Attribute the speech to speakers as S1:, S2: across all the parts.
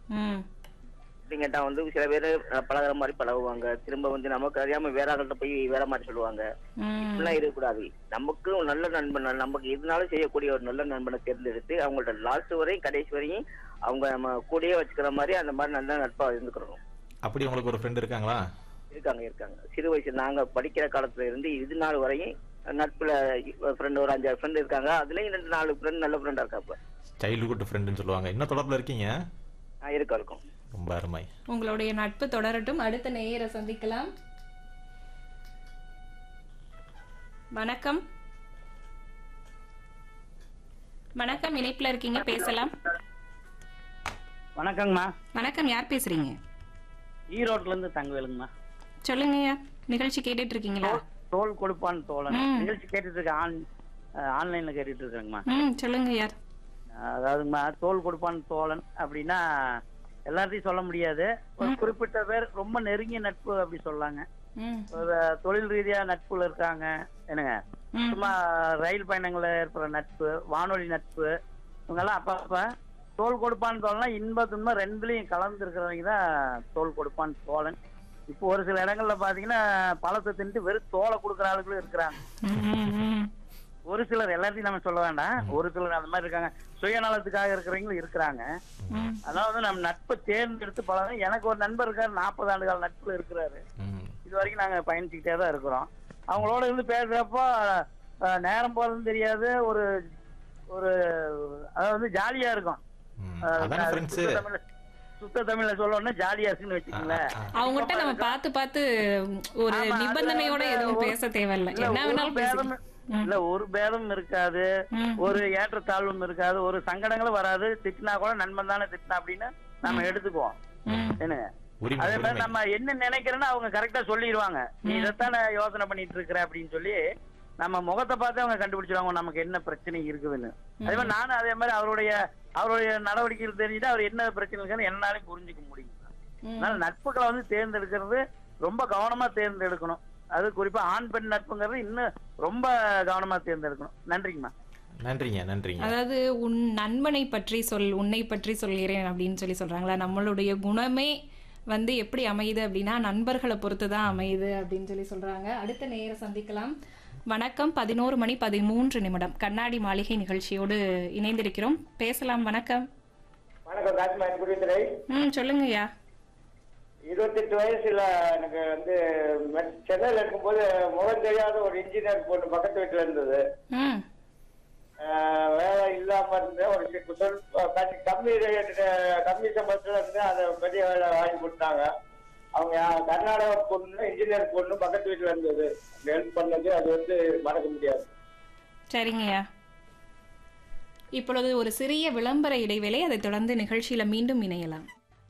S1: ம்
S2: அப்படின்னு கேட்டா வந்து சில பேர் பழகுற மாதிரி பழகுவாங்க திரும்ப வந்து நமக்கு அறியாம வேற ஆள்கிட்ட போய் வேற மாதிரி சொல்லுவாங்க
S1: ம்
S2: இப்படிலாம் இருக்கக்கூடாது நமக்கு ஒரு நல்ல நண்பன் நமக்கு எதுனாலும் செய்யக்கூடிய ஒரு நல்ல நண்பனை தேர்ந்தெடுத்து அவங்கள்ட்ட லாஸ்ட் வரையும் கடைசி வரையும் அவங்க நம்ம கூடயே வச்சுக்கிற மாதிரி அந்த மாதிரி நல்ல நட்பா இருந்துக்கிறோம்
S3: அப்படி உங்களுக்கு ஒரு ஃப்ரெண்ட் இருக்காங்களா
S2: இருக்காங்க இருக்காங்க சிறு வயசு நாங்க படிக்கிற காலத்துல இருந்து இது நாள் வரையும் நட்புல ஃப்ரெண்ட் ஒரு அஞ்சாறு ஃப்ரெண்ட் இருக்காங்க அதுலயும் ரெண்டு நாலு ஃப்ரெண்ட் நல்ல ஃப்ரெண்டா இருக்காப்ப
S3: சைல்டுஹுட் ஃப்ரெண்டுன்னு சொல்லுவாங்க என்ன தொடர்பில் இருக்கீங்க
S2: நான் இருக்கா இருக்கும்
S3: ரொம்ப அருமை
S1: உங்களுடைய நட்பு தொடரட்டும் அடுத்த நேயரை சந்திக்கலாம் வணக்கம் வணக்கம் இணைப்புல இருக்கீங்க பேசலாம்
S4: வணக்கங்கம்மா
S1: வணக்கம் யார் பேசுறீங்க
S4: ஈரோட்ல இருந்து தங்கவேலுங்கம்மா
S1: சொல்லுங்கய்யா நிகழ்ச்சி கேட்டுட்டு இருக்கீங்களா
S4: தோல் கொடுப்பான் தோழன்
S1: ம்.
S4: நிகழ்ச்சி கேட்டுட்டு இருக்கேன் ஆன் அஹ், ஆன்லைன்ல கேட்டுட்டு இருக்கேங்கம்மா
S1: ம் சொல்லுங்க யார்
S4: அதாவதுங்கம்மா தோல் கொடுப்பான் தோழன் அப்படின்னா எல்லாத்தையும் சொல்ல முடியாது ஒரு குறிப்பிட்ட பேர் ரொம்ப நெருங்கிய நட்பு அப்படி சொல்லாங்க
S1: ம்
S4: ஒரு தொழில் ரீதியா நட்புல இருக்காங்க என்னங்க
S1: ம்.
S4: சும்மா ரயில் பயணங்கள்ல ஏற்படுற நட்பு வானொலி நட்பு இவங்கெல்லாம் அப்பப்ப தோல் கொடுப்பான் தோழனா இன்ப துன்பம் ரெண்டுலயும் கலந்து இருக்கிறவங்க தான் தோல் கொடுப்பான் தோழன் இப்போ ஒரு சில இடங்கள்ல பாத்தீங்கன்னா பழத்தை தின்ட்டு வெறும் தோலை கொடுக்குற ஆளுகளும் இருக்கிறாங்க
S1: ம், ம், ம்.
S4: ஒரு சிலர் எல்லாத்தையும் நம்ம சொல்ல வேண்டாம் ஒரு சிலர் அந்த மாதிரி இருக்காங்க சுயநலத்துக்காக இருக்கிறவங்களும் இருக்கிறாங்க
S1: ம்.
S4: அதாவது நம்ம நட்பை தேர்ந்தெடுத்து பழக எனக்கு ஒரு நண்பர் இருக்காரு நாற்பது ஆண்டு கால நட்புல இருக்கிறாரு
S3: ம்
S4: இது வரைக்கும் நாங்க பயணிச்சுக்கிட்டே தான் இருக்கிறோம் அவங்களோட இருந்து பேசுறப்போ அஹ், நேரம் போறதும் தெரியாது ஒரு ஒரு அதாவது வந்து ஜாலியா இருக்கும்
S3: ம்.
S4: அஹ்,
S3: அதானே ஃப்ரெண்ட்ஸு
S4: சுத்த தமிழ்ல சுத்த தமிழ்ல சொல்லணும்னா ஜாலியா இருக்குன்னு வச்சுக்கோங்களேன்
S1: அவங்ககிட்ட நம்ம பார்த்து பார்த்து ஒரு
S4: ஆமா,
S1: நிபந்தனையோட
S4: அதுல
S1: எதுவும்
S4: ஒரு-
S1: பேச தேவையில்ல
S4: இல்ல,
S1: என்ன
S4: ஒரு
S1: வேணாலும்
S4: பேதம்
S1: பேசலாம்
S4: இல்ல ஒரு பேதம் இருக்காது
S1: ம்.
S4: ஒரு ஏற்றத்தாழ்வும் இருக்காது ஒரு சங்கடங்களும் வராது திட்டினா கூட நண்பன் தானே திட்டினா அப்படின்னு நம்ம எடுத்துக்குவோம்
S1: ம்.
S4: என்னங்க
S3: உரிமை
S4: அதே மாதிரி
S3: உரிமை
S4: நம்ம என்ன நினைக்கிறோன்னா அவங்க கரெக்டா சொல்லிடுவாங்க நீ இதைத்தானே யோசனை பண்ணிட்டு இருக்கிற அப்படின்னு சொல்லி நம்ம முகத்தை பார்த்து அவங்க கண்டுபிடிச்சிருவாங்க நமக்கு என்ன பிரச்சனை இருக்குதுன்னு அதே மாதிரி நானும் அதே மாதிரி அவருடைய அவருடைய நடவடிக்கைகள் தெரிஞ்சுட்டு அவர் என்ன பிரச்சனை இருக்குன்னு என்னாலையும் புரிஞ்சுக்க முடியும்
S1: ம்.
S4: அதனால நட்புகளை வந்து தேர்ந்தெடுக்கிறது ரொம்ப கவனமா தேர்ந்தெடுக்கணும் அது குறிப்பா ஆண் பெண் நட்புங்கிறது இன்னும் ரொம்ப கவனமா தேர்ந்தெடுக்கணும் நன்றிங்கம்மா
S3: நன்றிங்க நன்றிங்க
S1: அதாவது உன் நண்பனை பற்றி சொல் உன்னை பற்றி சொல்கிறேன் அப்படின்னு சொல்லி சொல்றாங்களா நம்மளுடைய குணமே வந்து எப்படி அமையுது அப்படின்னா நண்பர்களை பொறுத்து தான் அமையுது அப்படின்னு சொல்லி சொல்றாங்க அடுத்த நேர சந்திக்கலாம் வணக்கம் பதினோரு மணி பதிமூன்று நிமிடம் கண்ணாடி மாளிகை நிகழ்ச்சியோடு இணைந்திருக்கிறோம் பேசலாம் வணக்கம்
S5: வணக்கம் காட்சிமான் குடித்துறை
S1: ம் சொல்லுங்கய்யா
S5: இருபத்தெட்டு வயசுல எனக்கு வந்து மெ- சென்னையில இருக்கும்போது முகம் தெரியாத ஒரு இன்ஜினியர் பொண்ணு பக்கத்து வீட்டுல இருந்தது
S1: ம்
S5: ஆஹ் வேலை இல்லாம இருந்தேன் ஒரு சி- சொல் கம்மி- கம்மி ரேட் கம்மி சம்பளத்துல இருந்து அதை பெரிய வேலை வாங்கி கொடுத்தாங்க அவங்க யா- கர்நாடகா பொண்ணு இன்ஜினியர் பொண்ணு பக்கத்து வீட்டுல இருந்தது ஹெல்ப் பண்ணது அது வந்து மறக்க முடியாது
S1: சரிங்கய்யா இப்பொழுது ஒரு சிறிய விளம்பர இடைவேளை அதைத் தொடர்ந்து நிகழ்ச்சியில மீண்டும் இணையலாம்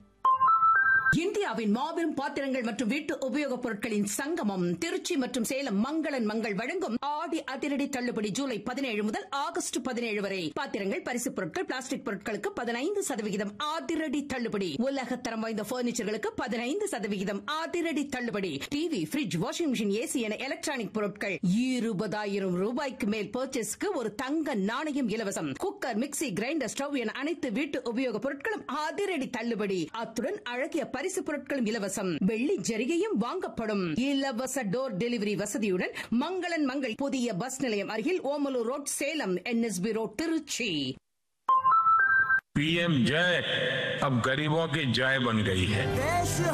S6: இந்தியாவின் மாபெரும் பாத்திரங்கள் மற்றும் வீட்டு உபயோகப் பொருட்களின் சங்கமம் திருச்சி மற்றும் சேலம் மங்களன் மங்கள் வழங்கும் ஆடி அதிரடி தள்ளுபடி ஜூலை பதினேழு முதல் ஆகஸ்ட் பதினேழு வரை பாத்திரங்கள் பரிசுப் பொருட்கள் பிளாஸ்டிக் பொருட்களுக்கு பதினைந்து சதவிகிதம் அதிரடி தள்ளுபடி உலக தரம் வாய்ந்த பர்னிச்சர்களுக்கு பதினைந்து சதவிகிதம் அதிரடி தள்ளுபடி TV fridge washing machine AC என எலக்ட்ரானிக் பொருட்கள் இருபதாயிரம் ரூபாய்க்கு மேல் பர்ச்சேஸ்க்கு ஒரு தங்க நாணயம் இலவசம் குக்கர் மிக்ஸி கிரைண்டர் ஸ்டவ் என அனைத்து வீட்டு உபயோகப் பொருட்களும் அதிரடி தள்ளுபடி அத்துடன் அழகிய பரிசு பொருட்களும் இலவசம் வெள்ளி ஜரிகையும் வாங்கப்படும் இலவச டோர் டெலிவரி வசதியுடன் மங்களன் மங்கள் புதிய பஸ் நிலையம் அருகில் Omalur road Salem N S B road Tiruchi
S7: P M जय अब गरीबों की जय बन गई है
S8: देश